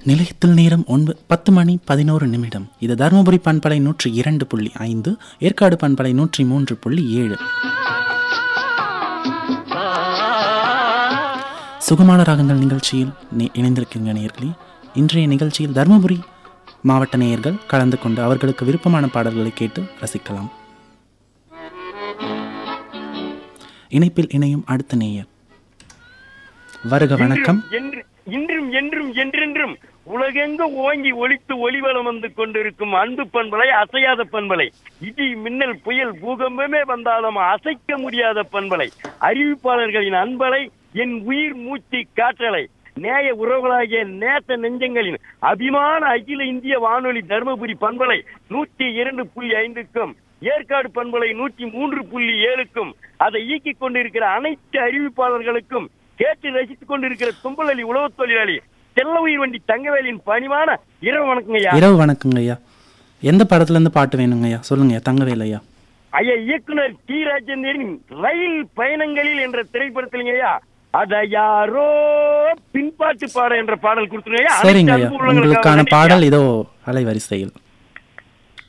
நிலையத்தில் நேரம் ஒன்பது பத்து மணி பதினோரு நிமிடம் இது தருமபுரி பண்பலை நூற்றி இரண்டு புள்ளி ஐந்து ஏற்காடு பண்பலை நூற்றி மூன்று புள்ளி ஏழு சுகமான ராகங்கள் நிகழ்ச்சியில் நி- இணைந்திருக்கீங்க நேயர்களே இன்றைய நிகழ்ச்சியில் தருமபுரி மாவட்ட நேயர்கள் கலந்து கொண்டு அவர்களுக்கு விருப்பமான பாடல்களை கேட்டு ரசிக்கலாம் இணைப்பில் இணையும் அடுத்த நேயர் வருக வணக்கம் என்று இன்றும் என்றும் என்றென்றும் உலகெங்கும் ஓங்கி ஒலித்து ஒளிவலம் வந்து கொண்டிருக்கும் அன்பு பண்பலை அசையாத பண்பலை இடி மின்னல் புயல் பூகம்பமே வந்தாலும் அசைக்க முடியாத பண்பலை அறிவிப்பாளர்களின் அன்பலை என் உயிர் மூச்சு காற்றலை நேய உறவுகளாகிய நேச நெஞ்சங்களின் அபிமான அகில இந்திய வானொலி தருமபுரி பண்பலை நூற்றி இரண்டு புள்ளி ஐந்துக்கும் ஏற்காடு பண்பலை நூற்றி மூன்று புள்ளி ஏழுக்கும் அதை இயக்கிக் கொண்டிருக்கிற அனைத்து அறிவிப்பாளர்களுக்கும் கேட்டு ரசித்துக் கொண்டிருக்கிற தும்பலி உழவுத் தொழிலாளி செல்ல உயிர் வண்டி தங்கவேலின் பணிவான இரவு வணக்கங்க ஐயா இரவு வணக்கங்க ஐயா எந்த படத்துல இருந்து பாட்டு வேணுங்க ஐயா சொல்லுங்க ஐயா தங்கவேல் ஐயா ஐயா இயக்குனர் டி ராஜேந்திரனின் ரயில் பயணங்களில் என்ற திரைப்படத்திலுங்க ஐயா அத யாரோ பின்பாட்டு பாட என்ற பாடல் கொடுத்துருங்க ஐயா சரிங்க அனைத்து ஐயா அன்பு உள்ளங்களுக்காக உங்களுக்கான நன்றி ஐயா. பாடல் இதோ அலைவரிசையில்